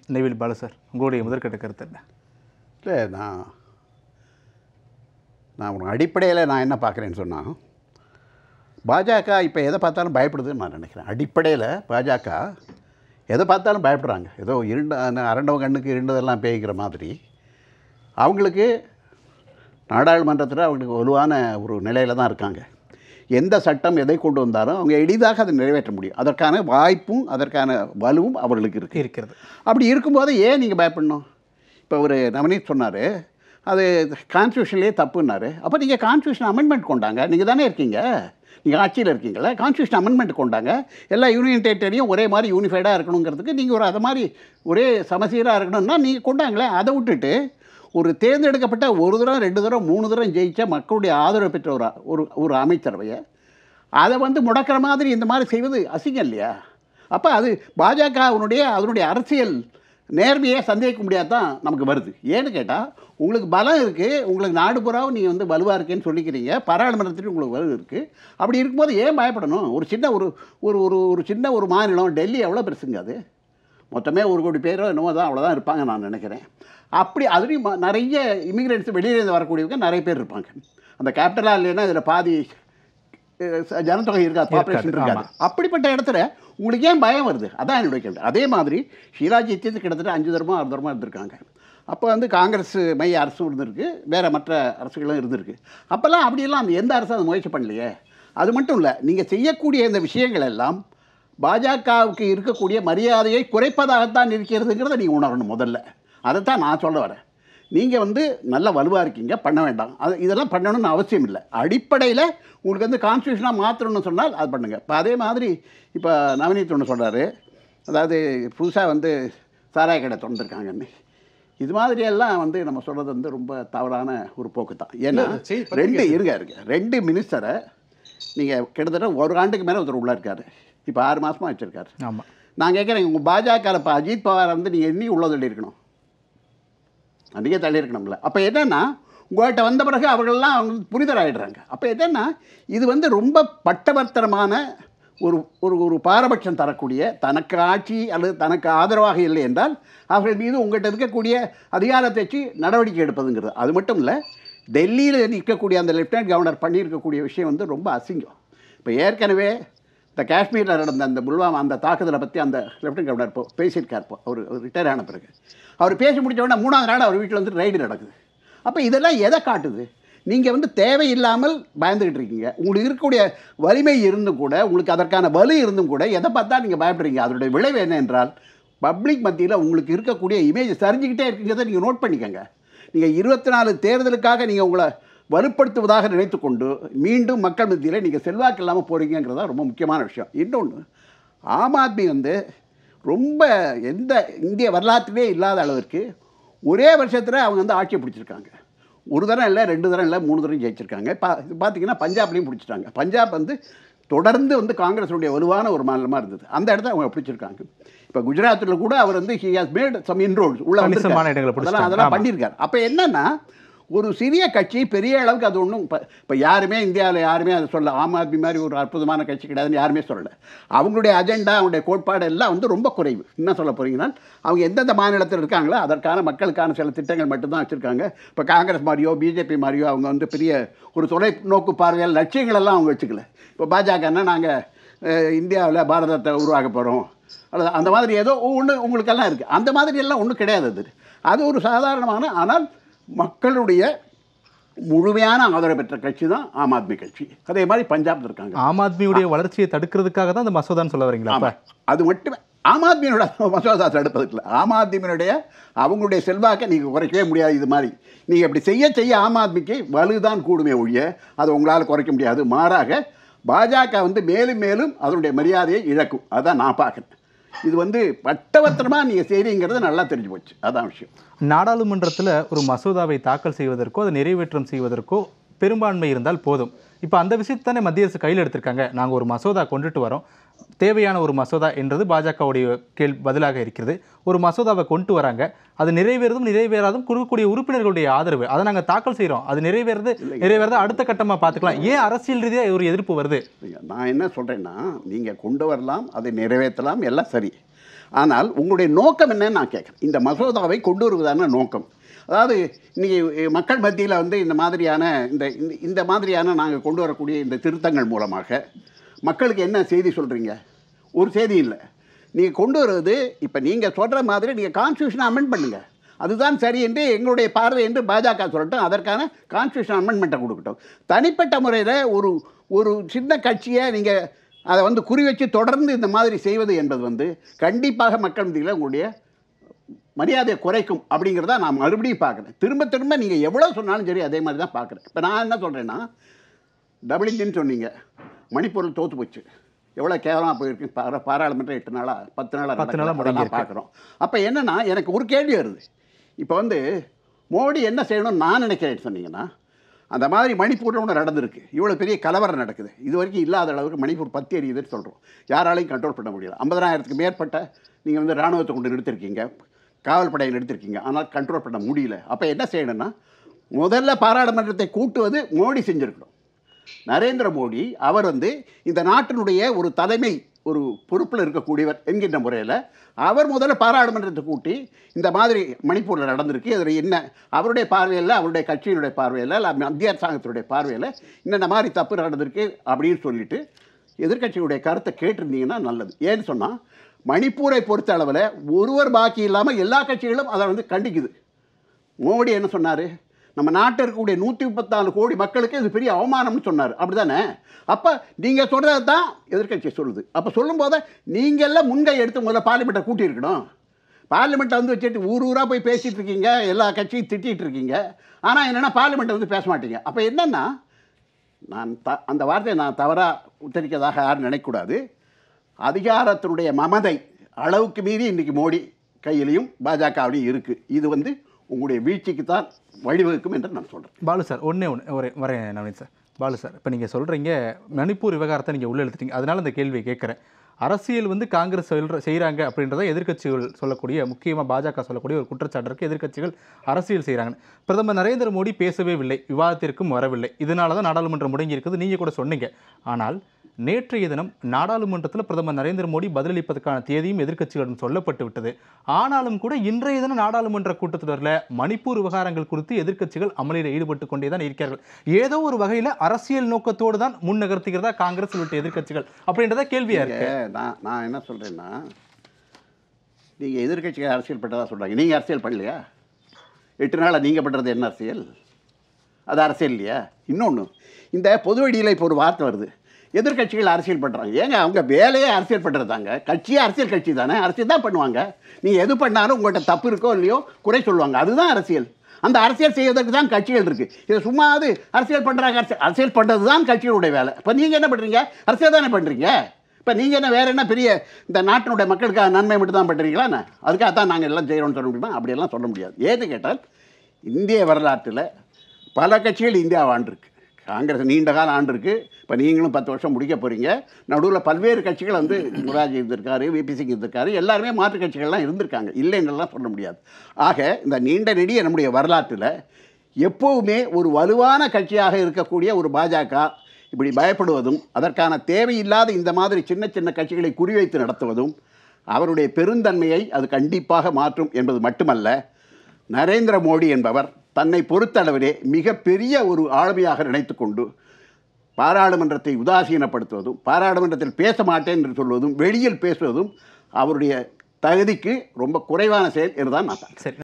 Neville Balu sir உங்களுடைய முதற்கட்ட கருத்து என்ன இல்லை நான் நான் ஒரு அடிப்படையில் நான் என்ன பார்க்குறேன்னு சொன்னால் பாஜக இப்போ எதை பார்த்தாலும் பயப்படுதுன்னு நான் நினைக்கிறேன் அடிப்படையில் பாஜக எதை பார்த்தாலும் பயப்படுறாங்க ஏதோ இருண்ட அரண்டவ கண்ணுக்கு இருண்டதெல்லாம் பேய்க்கிற மாதிரி அவங்களுக்கு நாடாளுமன்றத்தில் அவங்களுக்கு வலுவான ஒரு நிலையில் தான் இருக்காங்க எந்த சட்டம் எதை கொண்டு வந்தாலும் அவங்க எளிதாக அதை நிறைவேற்ற முடியும் அதற்கான வாய்ப்பும் அதற்கான வலுவும் அவர்களுக்கு இருக்குது இருக்கிறது அப்படி இருக்கும்போது ஏன் நீங்கள் பயப்படணும் இப்போ ஒரு நவனீத் சொன்னார் அது கான்ஸ்டியூஷன்லேயே தப்புன்னாரு அப்போ நீங்கள் கான்ஸ்டியூஷன் அமெண்ட்மெண்ட் கொண்டாங்க நீங்கள் தானே இருக்கீங்க நீங்கள் ஆட்சியில் இருக்கீங்களா கான்ஸ்டியூஷன் அமெண்ட்மெண்ட் கொண்டாங்க எல்லா யூனியன் டெரிட்டரியும் ஒரே மாதிரி யூனிஃபைடாக இருக்கணுங்கிறதுக்கு நீங்கள் ஒரு அது மாதிரி ஒரே சமசீராக இருக்கணும்னா நீங்கள் கொண்டாங்களே அதை விட்டுட்டு ஒரு தேர்ந்தெடுக்கப்பட்ட ஒரு தடவை ரெண்டு தடவை மூணு தடவை ஜெயிச்ச மக்களுடைய ஆதரவு பெற்ற ஒரு ஒரு ஒரு அமைச்சரவையை அதை வந்து முடக்கிற மாதிரி இந்த மாதிரி செய்வது அசிங்கம் இல்லையா அப்போ அது பாஜகவினுடைய அதனுடைய அரசியல் நேர்மையை சந்தேகிக்க முடியாது தான் நமக்கு வருது ஏன்னு கேட்டால் உங்களுக்கு பலம் இருக்குது உங்களுக்கு நாடு புறாவும் நீங்கள் வந்து வலுவாக இருக்கேன்னு சொல்லிக்கிறீங்க பாராளுமன்றத்திலும் உங்களுக்கு வலு இருக்குது அப்படி இருக்கும்போது ஏன் பயப்படணும் ஒரு சின்ன ஒரு ஒரு ஒரு ஒரு சின்ன ஒரு மாநிலம் டெல்லி எவ்வளோ பெருசுங்க அது மொத்தமே ஒரு கோடி பேரோ என்னமோ தான் அவ்வளோதான் இருப்பாங்க நான் நினைக்கிறேன் அப்படி அதுலேயும் ம- நிறைய இமிகிரண்ட்ஸ் வெளியிலேருந்து வரக்கூடியவங்க நிறைய பேர் இருப்பாங்க அந்த கேபிட்டலாக இல்லைன்னா இதில் பாதி அஹ், ச- ஜனத்தொகை இருக்காது பாப்புலேஷன் இருக்காது, இருக்காது அப்படிப்பட்ட இடத்துல உங்களுக்கு ஏன் பயம் வருது அதான் என்னுடைய கேள்வி அதே மாதிரி ஷீலாஜி தீர்த்து கிட்டத்தட்ட அஞ்சு தரமா ஆறு தரமா இருந்திருக்காங்க அப்போ வந்து காங்கிரஸ் மைய அரசும் இருந்திருக்கு வேறு மற்ற அரசுகளும் இருந்திருக்கு அப்போல்லாம் அப்படியெல்லாம் அந்த எந்த அரசும் அதை முயற்சி பண்ணலையே அது மட்டும் இல்லை நீங்கள் செய்யக்கூடிய இந்த விஷயங்கள் எல்லாம் பாஜகவுக்கு இருக்கக்கூடிய மரியாதையை குறைப்பதாகத்தான் இருக்கிறதுங்கிறத நீங்கள் உணரணும் முதல்ல அதைத்தான் நான் சொல்ல வரேன் நீங்கள் வந்து நல்ல வலுவாக இருக்கீங்க பண்ண வேண்டாம் அது இதெல்லாம் பண்ணணும்னு அவசியம் இல்லை அடிப்படையில் உங்களுக்கு வந்து கான்ஸ்டியூஷனாக மாற்றணும்னு சொன்னால் அது பண்ணுங்கள் இப்போ அதே மாதிரி இப்போ நவநீத் ஒன்று சொல்கிறாரு அதாவது புதுசாக வந்து சாராய கடை திறந்துருக்காங்கன்னு இது மாதிரியெல்லாம் வந்து நம்ம சொல்கிறது வந்து ரொம்ப தவறான ஒரு போக்கு தான் ஏன்னா இல்ல, செய்தி ரெண்டு இருங்க இருங்க ரெண்டு மினிஸ்டரை நீங்கள் கிட்டத்தட்ட ஒரு ஆண்டுக்கு மேலே ஒருத்தர் உள்ளே இருக்காரு இப்போ ஆறு மாதமாக வச்சுருக்காரு ஆமாம் நான் கேட்குறேன் உங்கள் பாஜக இப்போ அஜித் பவார் வந்து நீங்கள் இன்னி உள்ள தள்ளி இருக்கணும் அன்றைக்கே தள்ளி இருக்கணும்ல அப்போ என்னென்னா உங்கள்கிட்ட வந்த பிறகு அவர்கள்லாம் அவங்க புரிதராயிடுறாங்க அப்போ என்னென்னா இது வந்து ரொம்ப பட்டவர்த்தனமான ஒரு ஒரு ஒரு பாரபட்சம் தரக்கூடிய தனக்கு ஆட்சி அல்லது தனக்கு ஆதரவாக இல்லை என்றால் அவர்கள் மீது உங்கள்கிட்ட இருக்கக்கூடிய அதிகாரத்தை வச்சு நடவடிக்கை எடுப்பதுங்கிறது அது மட்டும் இல்லை டெல்லியில் நிற்கக்கூடிய அந்த லெஃப்டினன்ட் கவர்னர் பண்ணியிருக்கக்கூடிய விஷயம் வந்து ரொம்ப அசிங்கம் இப்போ ஏற்கனவே இந்த காஷ்மீரில் நடந்த அந்த புல்வாமா அந்த தாக்குதலை பற்றி அந்த லெஃப்டினன்ட் கவர்னர் இப்போ பேசியிருக்கார் இப்போ அவர் ரிட்டையர் ஆன பிறகு அவர் பேசி முடிச்ச உடனே மூணாவது நாள் அவர் வீட்டில் வந்து ரைடு நடக்குது அப்போ இதெல்லாம் எதை காட்டுது நீங்கள் வந்து தேவையில்லாமல் பயந்துக்கிட்டு இருக்கீங்க உங்களுக்கு இருக்கக்கூடிய வலிமை இருந்தும் கூட உங்களுக்கு அதற்கான வலு இருந்தும் கூட எதை பார்த்தா நீங்கள் பயப்படுறீங்க அதனுடைய விளைவு என்ன என்றால் பப்ளிக் மத்தியில் உங்களுக்கு இருக்கக்கூடிய இமேஜ் சரிஞ்சுக்கிட்டே இருக்குங்கிறத நீங்கள் நோட் பண்ணிக்கோங்க நீங்கள் இருபத்தி நாலு தேர்தலுக்காக நீங்கள் உங்களை வலுப்படுத்துவதாக நினைத்து கொண்டு மீண்டும் மக்கள் மத்தியில் நீங்கள் செல்வாக்கு இல்லாமல் போகிறீங்கிறது தான் ரொம்ப முக்கியமான விஷயம் இன்னொன்று ஆம் ஆத்மி வந்து ரொம்ப எந்த இந்திய வரலாற்றிலே இல்லாத அளவிற்கு ஒரே வருஷத்தில் அவங்க வந்து ஆட்சியை பிடிச்சிருக்காங்க ஒரு தரம் இல்லை ரெண்டு தரம் இல்லை மூணு தரம் ஜெயிச்சிருக்காங்க பா இது பார்த்தீங்கன்னா பஞ்சாப்லேயும் பிடிச்சிட்டாங்க பஞ்சாப் வந்து தொடர்ந்து வந்து காங்கிரஸுடைய வலுவான ஒரு மாநிலமாக இருந்தது அந்த இடத்த அவங்க பிடிச்சிருக்காங்க இப்போ குஜராத்தில் கூட அவர் வந்து he has made some inroads உள்ள கணிசமான வந்திருக்காரு. இடங்களை அதெல்லாம் பிடிச்சிட்டாங்க. அதெல்லாம் ஆமா. பண்ணியிருக்காரு அப்போ என்னன்னா ஒரு சிறிய கட்சி பெரிய அளவுக்கு அது ஒன்றும் இப்போ இப்போ யாருமே இந்தியாவில் யாருமே அதை சொல்ல ஆம் ஆத்மி மாதிரி ஒரு அற்புதமான கட்சி கிடையாதுன்னு யாருமே சொல்லலை அவங்களுடைய அஜெண்டா அவங்களுடைய கோட்பாடு எல்லாம் வந்து ரொம்ப குறைவு என்ன சொல்ல போறீங்கன்னா அவங்க எந்தெந்த மாநிலத்தில் இருக்காங்களோ அதற்கான மக்களுக்கான சில திட்டங்கள் மட்டும்தான் வச்சுருக்காங்க இப்போ காங்கிரஸ் மாதிரியோ பிஜேபி மாதிரியோ அவங்க வந்து பெரிய ஒரு தொலைநோக்கு பார்வையால் லட்சியங்கள் எல்லாம் அவங்க வச்சுக்கல இப்போ பாஜகன்னா நாங்கள் இந்தியாவில் பாரதத்தை உருவாக்க போகிறோம் அல்லது அந்த மாதிரி ஏதோ ஒன்று உங்களுக்கெல்லாம் இருக்குது அந்த மாதிரி எல்லாம் ஒன்றும் கிடையாது அது அது ஒரு சாதாரணமான ஆனால் மக்களுடைய முழுமையான ஆதரவு பெற்ற கட்சி தான் ஆம் ஆத்மி கட்சி அதே மாதிரி பஞ்சாப்ல இருக்காங்க ஆம் ஆத்மியுடைய வளர்ச்சியை தடுக்கிறதுக்காக தான் அந்த மசோதான்னு சொல்ல வரீங்களா அப்ப ஆமா. அது மட்டுமே ஆம் ஆத்மியோட மசோதா தடுப்பதுக்கு இல்லை ஆம் ஆத்மியினுடைய அவங்களுடைய செல்வாக்கை நீங்கள் குறைக்கவே முடியாது இது மாதிரி நீங்கள் இப்படி செய்ய செய்ய ஆம் ஆத்மிக்கு வலுதான் கூடுமே ஒழிய அதை உங்களால் குறைக்க முடியாது மாறாக பாஜக வந்து மேலும் மேலும் அதனுடைய மரியாதையை இழக்கும் அதான் நான் பார்க்குறேன் இது வந்து பட்டவத்திரமாக நீங்கள் செய்றீங்கிறது நல்லா தெரிஞ்சு போச்சு அதான் விஷயம் நாடாளுமன்றத்தில் ஒரு மசோதாவை தாக்கல் செய்வதற்கோ அதை நிறைவேற்றம் செய்வதற்கோ பெரும்பான்மை இருந்தால் போதும் இப்போ அந்த விஷயத்தை தானே மத்திய அரசு கையில் எடுத்திருக்காங்க நாங்கள் ஒரு மசோதா கொண்டுட்டு வரோம் தேவையான ஒரு மசோதா என்றது பாஜகவுடைய கேள் பதிலாக இருக்கிறது ஒரு மசோதாவை கொண்டு வராங்க அது நிறைவேறதும் நிறைவேறாதும் கொடுக்கக்கூடிய உறுப்பினர்களுடைய ஆதரவு அதை நாங்கள் தாக்கல் செய்கிறோம் அது நிறைவேறது நிறைவேறதை அடுத்த கட்டமாக பார்த்துக்கலாம் ஏன் அரசியல் ரீதியாக ஒரு எதிர்ப்பு வருது இல்லைங்க, நான் என்ன சொல்கிறேன்னா நீங்கள் கொண்டு வரலாம் அதை நிறைவேற்றலாம் எல்லாம் சரி ஆனால் உங்களுடைய நோக்கம் என்னன்னு நான் கேட்குறேன் இந்த மசோதாவை கொண்டு வருவதான நோக்கம் அதாவது இன்னைக்கு மக்கள் மத்தியில் வந்து இந்த மாதிரியான இந்த இந்த- இந்த மாதிரியான நாங்கள் கொண்டு வரக்கூடிய இந்த திருத்தங்கள் மூலமாக மக்களுக்கு என்ன செய்தி சொல்கிறீங்க ஒரு செய்தி இல்லை நீங்கள் கொண்டு வருவது இப்போ நீங்கள் சொல்கிற மாதிரி நீங்கள் கான்ஸ்டியூஷனை அமெண்ட் பண்ணுங்கள் அதுதான் சரி என்று எங்களுடைய பார்வை என்று பாஜக சொல்லட்டும் அதற்கான கான்ஸ்டியூஷன் அமெண்ட்மெண்ட்டை கொடுக்கட்டும் தனிப்பட்ட முறையில் ஒரு ஒரு சின்ன கட்சியை நீங்கள் அதை வந்து குறி வச்சு தொடர்ந்து இந்த மாதிரி செய்வது என்பது வந்து கண்டிப்பாக மக்கள் மத்தியில் உங்களுடைய மரியாதையை குறைக்கும் அப்படிங்கிறத நான் மறுபடியும் பார்க்குறேன் திரும்ப திரும்ப நீங்கள் எவ்வளோ சொன்னாலும் சரி அதே மாதிரி தான் பார்க்குறேன் இப்போ நான் என்ன சொல்கிறேன்னா டபுள் இன்ஜின் சொன்னீங்க மணிப்பூரில் தோற்று போச்சு எவ்வளோ கேவலமாக போயிருக்கு பாரா பாராளுமன்றம் எட்டு நாளாக பத்து நாளாக பத்து நாளா முடங்கியிருக்கு. பார்க்குறோம் அப்போ என்னன்னா எனக்கு ஒரு கேள்வி வருது இப்போ வந்து மோடி என்ன செய்யணும்னு நான் நினைக்கிறேன் சொன்னீங்கன்னா அந்த மாதிரி மணிப்பூரில் ஒன்று நடந்திருக்கு இவ்வளோ பெரிய கலவரம் நடக்குது இது வரைக்கும் இல்லாத அளவுக்கு மணிப்பூர் பத்தி எரியுதுன்னு சொல்கிறோம் யாராலையும் கண்ட்ரோல் பண்ண முடியல ஐம்பதனாயிரத்துக்கு மேற்பட்ட நீங்கள் வந்து இராணுவத்தை கொண்டு நிறுத்திருக்கீங்க காவல் படையை நிறுத்திருக்கீங்க ஆனால் கண்ட்ரோல் பண்ண முடியல அப்போ என்ன செய்யணும்னா முதல்ல பாராளுமன்றத்தை கூட்டுவது மோடி செஞ்சுருக்கணும் நரேந்திர மோடி அவர் வந்து இந்த நாட்டினுடைய ஒரு தலைமை ஒரு பொறுப்பில் இருக்கக்கூடியவர் என்கின்ற முறையில் அவர் முதல்ல பாராளுமன்றத்தை கூட்டி இந்த மாதிரி மணிப்பூரில் நடந்திருக்கு அதில் என்ன அவருடைய பார்வையில் அவருடைய கட்சியினுடைய பார்வையில் இல்லை மத்திய அரசாங்கத்தினுடைய பார்வையில் இன்னென்ன மாதிரி தப்பு நடந்திருக்கு அப்படின்னு சொல்லிட்டு எதிர்க்கட்சியுடைய கருத்தை கேட்டிருந்தீங்கன்னா நல்லது ஏன்னு சொன்னால் மணிப்பூரை பொறுத்த அளவில் ஒருவர் பாக்கி இல்லாமல் எல்லா கட்சிகளும் அதை வந்து கண்டிக்குது மோடி என்ன சொன்னார் நம்ம நாட்டில் இருக்கக்கூடிய நூற்றி முப்பத்தாலு கோடி மக்களுக்கு இது பெரிய அவமானம்னு சொன்னார் அப்படிதானே அப்போ நீங்கள் சொல்கிறது தான் எதிர்க்கட்சி சொல்லுது அப்போ சொல்லும்போது நீங்கள் எல்லாம் முன்கை எடுத்து முதல்ல பார்லிமெண்ட்டை கூட்டியிருக்கணும் பார்லிமெண்ட்டை வந்து வச்சுட்டு ஊர் ஊராக போய் பேசிகிட்டு இருக்கீங்க எல்லா கட்சியும் திட்டிகிட்டு இருக்கீங்க ஆனால் என்னென்னா பார்லிமெண்ட்டை வந்து பேச மாட்டீங்க அப்போ என்னென்னா நான் த அந்த வார்த்தையை நான் தவறாக உத்தரிக்கிறதாக யாரும் நினைக்கக்கூடாது அதிகாரத்தினுடைய மமதை அளவுக்கு மீறி இன்றைக்கி மோடி கையிலையும் பாஜகவிலையும் இருக்குது இது வந்து உங்களுடைய வீழ்ச்சிக்கு தான் வழிவகுக்கும் என்று நான் சொல்கிறேன் பாலு சார் ஒன்றே ஒன்று ஒரு வரேன் நவீன் சார் பாலு சார் இப்போ நீங்கள் சொல்கிறீங்க மணிப்பூர் விவகாரத்தை நீங்கள் உள்ளே எடுத்துட்டீங்க அதனால இந்த கேள்வியை கேட்குறேன் அரசியல் வந்து காங்கிரஸ் சொல்ற செய்கிறாங்க அப்படின்றத எதிர்க்கட்சிகள் சொல்லக்கூடிய முக்கியமாக பாஜக சொல்லக்கூடிய ஒரு குற்றச்சாட்டு இருக்கு எதிர்க்கட்சிகள் அரசியல் செய்கிறாங்க பிரதமர் நரேந்திர மோடி பேசவே இல்லை விவாதத்திற்கும் வரவில்லை இதனால தான் நாடாளுமன்றம் முடங்கி இருக்குது நீங்கள் கூட சொன்னீங்க ஆனால் நேற்றைய தினம் நாடாளுமன்றத்தில் பிரதமர் நரேந்திர மோடி பதிலளிப்பதற்கான தேதியும் எதிர்க்கட்சிகளிடம் சொல்லப்பட்டு விட்டது ஆனாலும் கூட இன்றைய தினம் நாடாளுமன்ற கூட்டத்தொடரில் மணிப்பூர் விவகாரங்கள் குறித்து எதிர்க்கட்சிகள் அமளியில் ஈடுபட்டு கொண்டே தான் இருக்கிறார்கள் ஏதோ ஒரு வகையில் அரசியல் நோக்கத்தோடு தான் முன் நகர்த்துகிறதா காங்கிரஸ் உள்ளிட்ட எதிர்க்கட்சிகள் அப்படின்றத கேள்வியா இருக்கு ஏ, நான் நான் என்ன சொல்கிறேன்னா நீங்கள் எதிர்க்கட்சிகள் அரசியல் பண்ணுறதா சொல்கிறாங்க நீங்கள் அரசியல் பண்ணலையா எட்டு நாளாக நீங்கள் பண்ணுறது என்ன அரசியல் அது அரசியல் இல்லையா இன்னொன்று இந்த பொது வழியில் இப்போ ஒரு வார்த்தை வருது எதிர்க்கட்சிகள் அரசியல் பண்ணுறாங்க ஏங்க அவங்க வேலையே அரசியல் பண்ணுறதாங்க கட்சியே அரசியல் கட்சி தானே அரசியல் தான் பண்ணுவாங்க நீங்கள் எது பண்ணாலும் உங்கள்கிட்ட தப்பு இருக்கோ இல்லையோ குறை சொல்லுவாங்க அதுதான் அரசியல் அந்த அரசியல் செய்வதற்கு தான் கட்சிகள் இருக்குது இது சும்மா அது அரசியல் பண்ணுறாங்க அரசியல் அரசியல் பண்ணுறது தான் கட்சிகளுடைய வேலை இப்போ நீங்கள் என்ன பண்ணுறீங்க அரசியல் தானே பண்ணுறீங்க இப்போ நீங்கள் என்ன வேறு என்ன பெரிய இந்த நாட்டினுடைய மக்களுக்காக நன்மை மட்டும் தான் பண்ணுறீங்களா என்ன அதுக்காக தான் நாங்கள் எல்லாம் செய்கிறோம்னு சொல்ல முடியுமா அப்படியெல்லாம் சொல்ல முடியாது ஏன்னு கேட்டால் இந்திய வரலாற்றில் பல கட்சிகள் இந்தியா ஆண்டிருக்கு காங்கிரஸ் நீண்ட காலம் ஆண்டிருக்கு இப்போ நீங்களும் பத்து வருஷம் முடிக்க போகிறீங்க நடுவில் பல்வேறு கட்சிகள் வந்து முராஜி இருந்திருக்காரு விபி சிங் இருந்திருக்காரு எல்லாருமே மாற்று கட்சிகள்லாம் இருந்திருக்காங்க இல்லைன்னெல்லாம் சொல்ல முடியாது ஆக இந்த நீண்ட நெடிய நம்முடைய வரலாற்றில் எப்போவுமே ஒரு வலுவான கட்சியாக இருக்கக்கூடிய ஒரு பாஜக இப்படி பயப்படுவதும் அதற்கான தேவையில்லாத இந்த மாதிரி சின்ன சின்ன கட்சிகளை குறிவைத்து நடத்துவதும் அவருடைய பெருந்தன்மையை அது கண்டிப்பாக மாற்றும் என்பது மட்டுமல்ல நரேந்திர மோடி என்பவர் தன்னை பொறுத்தளவிலே மிகப்பெரிய ஒரு ஆளுமையாக நினைத்துக்கொண்டு பாராளுமன்றத்தை உதாசீனப்படுத்துவதும் பாராளுமன்றத்தில் பேச மாட்டேன் என்று சொல்வதும் வெளியில் பேசுவதும் அவருடைய தகுதிக்கு ரொம்ப குறைவான செயல் என்றுதான் நான் பார்க்கிறேன். சரி